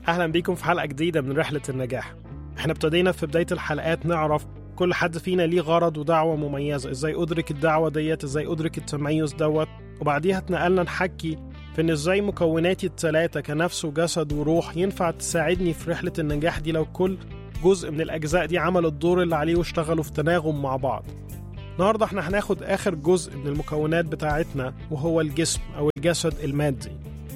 أهلا بيكم في حلقة جديدة من رحلة النجاح احنا ابتدينا في بداية الحلقات نعرف كل حد فينا ليه غرض ودعوة مميزة ازاي أدرك الدعوة ديت ازاي أدرك التميز دوت وبعديها اتنقلنا نحكي في ان ازاي مكوناتي التلاتة كنفس وجسد وروح ينفع تساعدني في رحلة النجاح دي لو كل جزء من الأجزاء دي عمل الدور اللي عليه واشتغلوا في تناغم مع بعض النهاردة احنا هناخد آخر جزء من المكونات بتاعتنا وهو الجسم أو الجسد المادي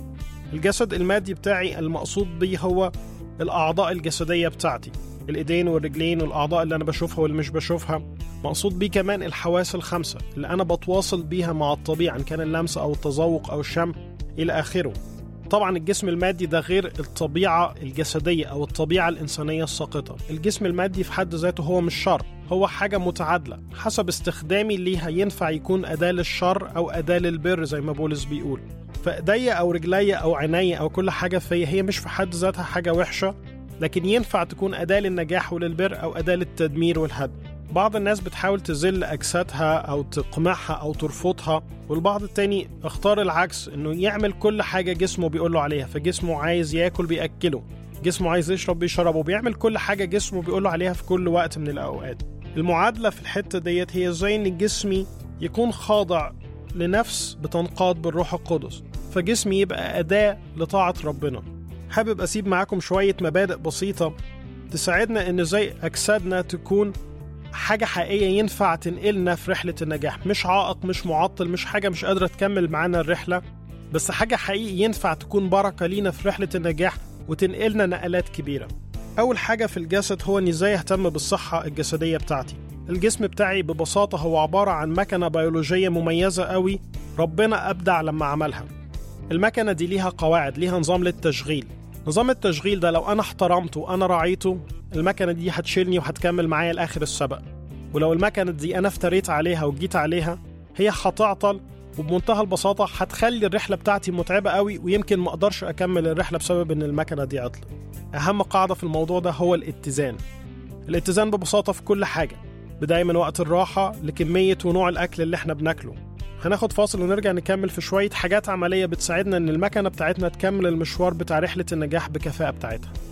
الجسد المادي بتاعي المقصود بيه هو الأعضاء الجسدية بتاعتي الإيدين والرجلين والأعضاء اللي أنا بشوفها واللي مش بشوفها مقصود بيه كمان الحواس الخمسة اللي أنا بتواصل بيها مع الطبيعة إن كان اللمس أو التذوق أو الشم إلى آخره طبعا الجسم المادي ده غير الطبيعة الجسدية أو الطبيعة الإنسانية الساقطة الجسم المادي في حد ذاته هو مش شر هو حاجة متعادلة حسب استخدامي ليها ينفع يكون أداة للشر أو أداة للبر زي ما بولس بيقول فإيديا أو رجليا أو عينيا أو كل حاجة فيا هي مش في حد ذاتها حاجة وحشة لكن ينفع تكون أداة للنجاح وللبر أو أداة للتدمير والهدم بعض الناس بتحاول تذل أجسادها أو تقمعها أو ترفضها والبعض التاني اختار العكس إنه يعمل كل حاجة جسمه بيقوله عليها فجسمه عايز ياكل بيأكله جسمه عايز يشرب بيشربه بيعمل كل حاجة جسمه بيقوله عليها في كل وقت من الأوقات المعادلة في الحتة ديت هي ازاي إن جسمي يكون خاضع لنفس بتنقاد بالروح القدس فجسمي يبقى أداة لطاعة ربنا حابب أسيب معاكم شوية مبادئ بسيطة تساعدنا إن ازاي أجسادنا تكون حاجة حقيقية ينفع تنقلنا في رحلة النجاح مش عائق مش معطل مش حاجة مش قادرة تكمل معانا الرحلة بس حاجة حقيقي ينفع تكون بركة لينا في رحلة النجاح وتنقلنا نقلات كبيرة أول حاجة في الجسد هو إني إزاي أهتم بالصحة الجسدية بتاعتي الجسم بتاعي ببساطة هو عبارة عن مكنة بيولوجية مميزة قوي ربنا أبدع لما عملها المكنة دي ليها قواعد ليها نظام للتشغيل نظام التشغيل ده لو أنا احترمته وأنا راعيته المكنة دي هتشيلني وهتكمل معايا لآخر السبق ولو المكنة دي أنا افتريت عليها وجيت عليها هي هتعطل وبمنتهى البساطة هتخلي الرحلة بتاعتي متعبة قوي ويمكن ما أقدرش أكمل الرحلة بسبب إن المكنة دي عطلت أهم قاعدة في الموضوع ده هو الاتزان الاتزان ببساطة في كل حاجة بداية من وقت الراحة لكمية ونوع الأكل اللي احنا بناكله هناخد فاصل ونرجع نكمل في شوية حاجات عملية بتساعدنا إن المكنة بتاعتنا تكمل المشوار بتاع رحلة النجاح بكفاءة بتاعتها